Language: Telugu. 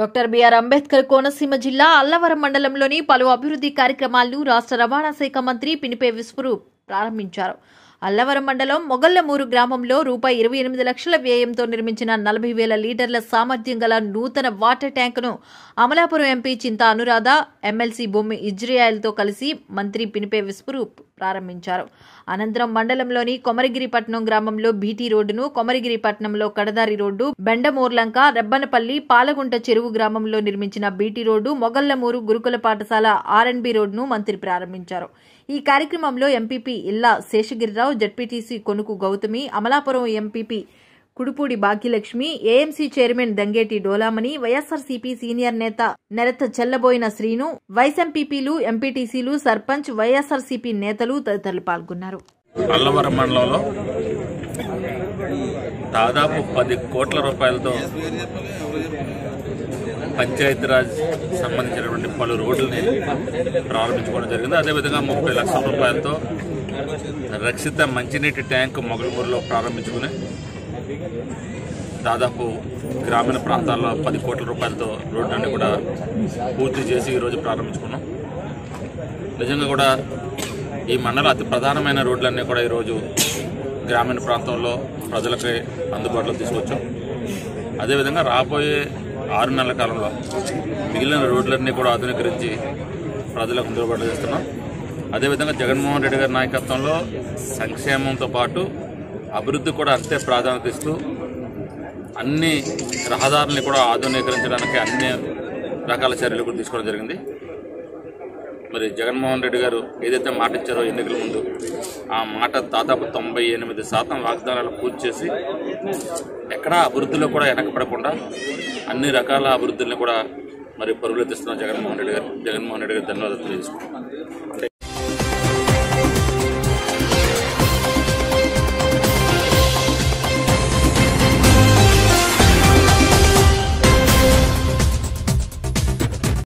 డాక్టర్ బిఆర్ అంబేద్కర్ కోనసీమ జిల్లా అల్లవరం మండలంలోని పలు అభివృద్ధి కార్యక్రమాలను రాష్ట్ర రవాణా శాఖ మంత్రి పినిపే విశ్వరూప్ ప్రారంభించారు అల్లవరం మండలం మొగల్లమూరు గ్రామంలో రూపాయి ఇరవై ఎనిమిది లక్షల వ్యయంతో నిర్మించిన నలభై వేల లీటర్ల సామర్థ్యం గల నూతన వాటర్ ట్యాంకును అమలాపురం ఎంపీ చింత అనురాధ ఎమ్మెల్సీ బొమ్మి ఇజ్రాయల్తో కలిసి మంత్రి పినిపే విశ్వరూప్ ప్రారంభించారు అనంతరం మండలంలోని కొమరగిరిపట్నం గ్రామంలో బీటీ రోడ్డును కొమరగిరిపట్నంలో కడదారి రోడ్డు బెండమూర్లంక రెబ్బనపల్లి పాలగుంట చెరువు గ్రామంలో నిర్మించిన బీటీ రోడ్డు మొగల్లమూరు గురుకుల పాఠశాల ఆర్ఎన్బి రోడ్డును మంత్రి ప్రారంభించారు ఈ కార్యక్రమంలో MPP Illa Seshagirirao ZPTC Konuku Gautami Amalapuram MPP Kudupudi Bhagyalakshmi AMC chairman Dangeti Dolamani YSRCP senior నేత నెరత చెల్లబోయిన శ్రీను వైస్ ఎంపీపీలు ఎంపీటీసీలు సర్పంచ్ వైఎస్ఆర్సీపీ నేతలు తదితరులు పాల్గొన్నారు అల్లవరం మండలంలో దాదాపు పది కోట్ల రూపాయలతో పంచాయతీరాజ్ సంబంధించినటువంటి పలు రోడ్లని ప్రారంభించుకోవడం జరిగింది అదేవిధంగా ముప్పై లక్షల రూపాయలతో రక్షిత మంచినీటి ట్యాంక్ మొగలమూరులో ప్రారంభించుకుని దాదాపు గ్రామీణ ప్రాంతాల్లో పది కోట్ల రూపాయలతో రోడ్లన్నీ కూడా పూర్తి చేసి ఈరోజు ప్రారంభించుకున్నాం నిజంగా కూడా ఈ మండల అతి ప్రధానమైన రోడ్లన్నీ కూడా ఈరోజు గ్రామీణ ప్రాంతంలో ప్రజలకి అందుబాటులో తీసుకొచ్చాం అదేవిధంగా రాబోయే ఆరు నెలల కాలంలో మిగిలిన రోడ్లన్నీ కూడా ఆధునీకరించి ప్రజలకు అందుబాటులో చేస్తున్నాం అదేవిధంగా జగన్మోహన్ రెడ్డి గారి నాయకత్వంలో సంక్షేమంతో పాటు అభివృద్ధి కూడా అంతే ప్రాధాన్యత ఇస్తూ అన్ని రహదారుల్ని కూడా ఆధునీకరించడానికి అన్ని రకాల చర్యలు కూడా తీసుకోవడం జరిగింది మరి జగన్మోహన్ రెడ్డి గారు ఏదైతే మాట ఇచ్చారో ఎన్నికల ముందు ఆ మాట దాదాపు తొంభై ఎనిమిది శాతం వాగ్దానాలు పూర్తి చేసి ఎక్కడా అభివృద్ధిలో కూడా వెనకపడకుండా అన్ని రకాల అభివృద్ధుల్ని కూడా మరి పరుగులెత్తిస్తున్న జగన్మోహన్ రెడ్డి గారు జగన్మోహన్ రెడ్డి గారు ధన్యవాదాలు తెలియజేసుకుంటున్నాను